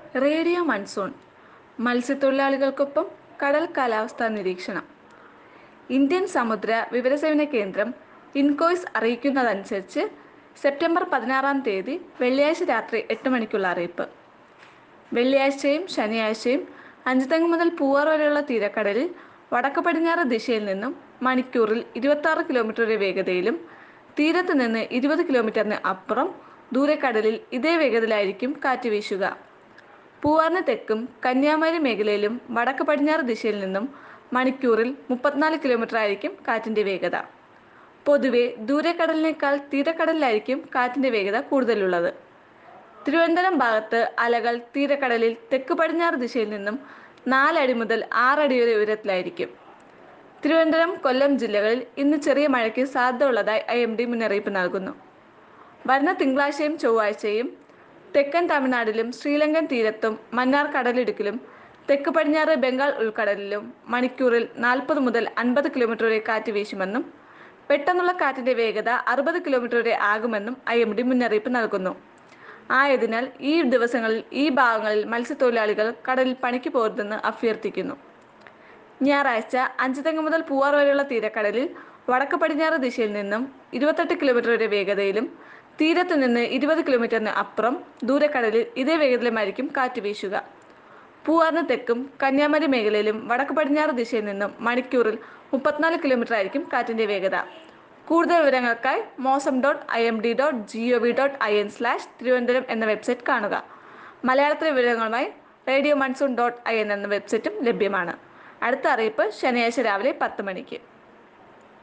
radio monsoon മത്സ്യത്തൊഴിലാളികൾക്കൊപ്പം കടൽ കാലാവസ്ഥാ നിരീക്ഷണം ഇന്ത്യൻ സമുദ്ര വിവരസേവന കേന്ദ്രം ഇൻകോയ്സ് അറിയിക്കുന്നതനുസരിച്ച് സെപ്റ്റംബർ പതിനാറാം തീയതി വെള്ളിയാഴ്ച രാത്രി എട്ട് മണിക്കുള്ള അറിയിപ്പ് വെള്ളിയാഴ്ചയും ശനിയാഴ്ചയും അഞ്ചുതെങ്ങ് മുതൽ പൂവാർ വരെയുള്ള തീരക്കടലിൽ വടക്ക് പടിഞ്ഞാറ് ദിശയിൽ നിന്നും മണിക്കൂറിൽ ഇരുപത്തി കിലോമീറ്റർ വരെ വേഗതയിലും തീരത്ത് നിന്ന് ഇരുപത് കിലോമീറ്ററിന് അപ്പുറം ദൂരക്കടലിൽ ഇതേ വേഗതയിലായിരിക്കും കാറ്റ് വീശുക പൂവാറിന് തെക്കും കന്യാകുമാരി മേഖലയിലും വടക്ക് പടിഞ്ഞാറ് ദിശയിൽ നിന്നും മണിക്കൂറിൽ മുപ്പത്തിനാല് കിലോമീറ്റർ ആയിരിക്കും കാറ്റിൻ്റെ വേഗത പൊതുവെ ദൂരക്കടലിനേക്കാൾ തീരക്കടലിലായിരിക്കും കാറ്റിൻ്റെ വേഗത കൂടുതലുള്ളത് തിരുവനന്തപുരം ഭാഗത്ത് അലകൾ തീരക്കടലിൽ തെക്ക് പടിഞ്ഞാറ് ദിശയിൽ നിന്നും നാലടി മുതൽ ആറടി വരെ ഉയരത്തിലായിരിക്കും തിരുവനന്തപുരം കൊല്ലം ജില്ലകളിൽ ഇന്ന് ചെറിയ മഴയ്ക്ക് സാധ്യത ഉള്ളതായി ഐ എം ഡി മുന്നറിയിപ്പ് നൽകുന്നു വരുന്ന തിങ്കളാഴ്ചയും ചൊവ്വാഴ്ചയും തെക്കൻ തമിഴ്നാട്ടിലും ശ്രീലങ്കൻ തീരത്തും മന്നാർ കടലിടുക്കിലും തെക്ക് പടിഞ്ഞാറ് ബംഗാൾ ഉൾക്കടലിലും മണിക്കൂറിൽ നാൽപ്പത് മുതൽ അൻപത് കിലോമീറ്റർ വരെ കാറ്റ് വീശുമെന്നും പെട്ടെന്നുള്ള കാറ്റിന്റെ വേഗത അറുപത് കിലോമീറ്റർ വരെ ആകുമെന്നും ഐ എം ഡി മുന്നറിയിപ്പ് നൽകുന്നു ആയതിനാൽ ഈ ദിവസങ്ങളിൽ ഈ ഭാഗങ്ങളിൽ മത്സ്യത്തൊഴിലാളികൾ കടലിൽ പണിക്ക് പോകരുതെന്ന് അഭ്യർത്ഥിക്കുന്നു ഞായറാഴ്ച അഞ്ചുതെങ്ങ് മുതൽ പൂവാർ വരെയുള്ള തീരക്കടലിൽ വടക്ക് പടിഞ്ഞാറ് ദിശയിൽ നിന്നും ഇരുപത്തെട്ട് കിലോമീറ്റർ വരെ വേഗതയിലും തീരത്ത് നിന്ന് ഇരുപത് കിലോമീറ്ററിന് അപ്പുറം ദൂരക്കടലിൽ ഇതേ വേഗതയിലുമായിരിക്കും കാറ്റ് വീശുക പൂവാറിന് തെക്കും കന്യാകുമാരി മേഖലയിലും വടക്ക് പടിഞ്ഞാറ് ദിശയിൽ നിന്നും മണിക്കൂറിൽ മുപ്പത്തിനാല് കിലോമീറ്റർ ആയിരിക്കും കാറ്റിന്റെ വേഗത കൂടുതൽ വിവരങ്ങൾക്കായി Mausam dot I M D dot G O V dot I N slash Thiruvananthapuram എന്ന വെബ്സൈറ്റ് കാണുക മലയാളത്തിലെ വിവരങ്ങളുമായി radio monsoon dot I N എന്ന വെബ്സൈറ്റും ലഭ്യമാണ് അടുത്ത അറിയിപ്പ് ശനിയാഴ്ച രാവിലെ പത്ത് മണിക്ക്